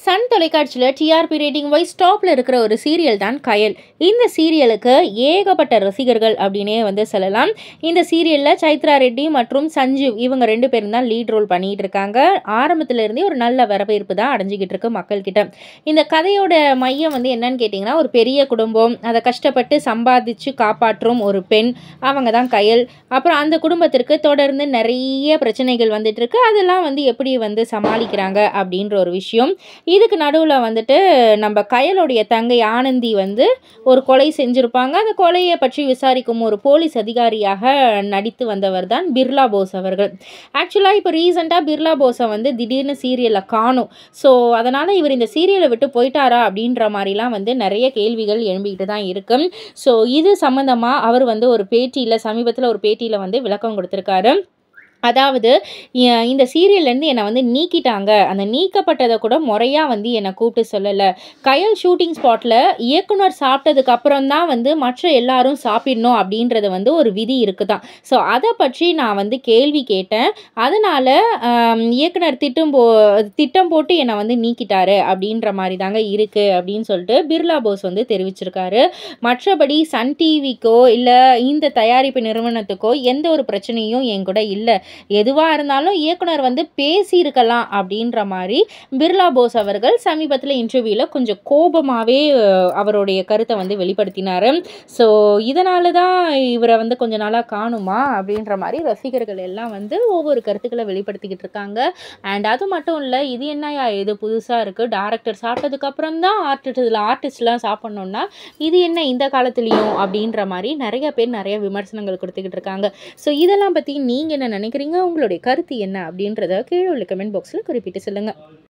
Sun தொலைக்காட்சியில் TRP rating wise டாப்பில் இருக்கிற ஒரு சீரியல் தான் கயல் இந்த சீரியலுக்கு ஏகப்பட்ட ரசிகர்கள் அப்படின்னே வந்து சொல்லலாம் இந்த சீரியலில் சைத்ரா ரெட்டி மற்றும் சஞ்சீவ் இவங்க ரெண்டு பேரும் தான் லீட் ரோல் பண்ணிகிட்டு இருக்காங்க ஆரம்பத்துல இருந்தே ஒரு நல்ல வரவேற்பு தான் அடைஞ்சிக்கிட்டு இருக்கு மக்கள்கிட்ட இந்த கதையோட மையம் வந்து என்னன்னு கேட்டிங்கன்னா ஒரு பெரிய குடும்பம் அதை கஷ்டப்பட்டு சம்பாதிச்சு காப்பாற்றும் ஒரு பெண் அவங்க தான் கயல் அப்புறம் அந்த குடும்பத்திற்கு தொடர்ந்து நிறைய பிரச்சனைகள் வந்துட்டு இருக்கு அதெல்லாம் வந்து எப்படி வந்து சமாளிக்கிறாங்க அப்படின்ற ஒரு விஷயம் இதுக்கு நடுவில் வந்துட்டு நம்ம கயலுடைய தங்கை ஆனந்தி வந்து ஒரு கொலை செஞ்சுருப்பாங்க அந்த கொலையை பற்றி விசாரிக்கும் ஒரு போலீஸ் அதிகாரியாக நடித்து வந்தவர் தான் பிர்லா போஸ் அவர்கள் ஆக்சுவலாக இப்போ ரீசெண்டாக பிர்லா போஸை வந்து திடீர்னு சீரியலில் காணும் ஸோ அதனால் இவர் இந்த சீரியலை விட்டு போயிட்டாரா அப்படின்ற மாதிரிலாம் வந்து நிறைய கேள்விகள் எழும்பிக்கிட்டு தான் இருக்கு ஸோ இது சம்மந்தமாக அவர் வந்து ஒரு பேட்டியில் சமீபத்தில் ஒரு பேட்டியில் வந்து விளக்கம் கொடுத்துருக்காரு அதாவது எ- இந்த சீரியல்லேருந்து என்னை வந்து நீக்கிட்டாங்க அந்த நீக்கப்பட்டதை கூட முறையாக வந்து என்னை கூப்பிட்டு சொல்லலை கயல் ஷூட்டிங் ஸ்பாட்டில் இயக்குனர் சாப்பிட்டதுக்கு அப்புறம் தான் வந்து மற்ற எல்லாரும் சாப்பிடணும் அப்படின்றது வந்து ஒரு விதி இருக்குதான் ஸோ அதை பற்றி நான் வந்து கேள்வி கேட்டேன் அதனால் இயக்குனர் திட்டம் போ திட்டம் போட்டு என்னை வந்து நீக்கிட்டாரு அப்படின்ற மாதிரி தாங்க இருக்குது அப்படின்னு சொல்லிட்டு பிர்லா போஸ் வந்து தெரிவிச்சிருக்காரு மற்றபடி சன் டிவிக்கோ இல்லை இந்த தயாரிப்பு நிறுவனத்துக்கோ எந்த ஒரு பிரச்சனையும் என் கூட இல்லை எதுவாக இருந்தாலும் இயக்குனர் வந்து பேசியிருக்கலாம் அப்படின்ற மாதிரி பிர்லா போஸ் அவர்கள் சமீபத்தில் இன்டர்வியூவில் கொஞ்சம் கோபமாகவே அவருடைய கருத்தை வந்து வெளிப்படுத்தினார் ஸோ இதனால தான் இவரை வந்து கொஞ்ச நாளாக காணுமா அப்படின்ற மாதிரி ரசிகர்கள் எல்லாம் வந்து ஒவ்வொரு கருத்துக்களை வெளிப்படுத்திக்கிட்டு இருக்காங்க அண்ட் அது மட்டும் இல்லை இது என்னயா இது புதுசாக இருக்குது டேரக்டர் சாப்பிட்டதுக்கப்புறம் தான் ஆர்டிஸ்ட் இதில் ஆர்டிஸ்ட்லாம் சாப்பிட்ணுன்னா இது என்ன இந்த காலத்துலேயும் அப்படின்ற மாதிரி நிறைய பேர் நிறைய விமர்சனங்கள் கொடுத்துக்கிட்டு இருக்காங்க ஸோ இதெல்லாம் பற்றி நீங்கள் என்ன நினைக்கிறீங்க உங்களுடைய கருத்து என்ன அப்படின்றத கீழே உள்ள கமெண்ட் பாக்ஸில் குறிப்பிட்டு சொல்லுங்கள்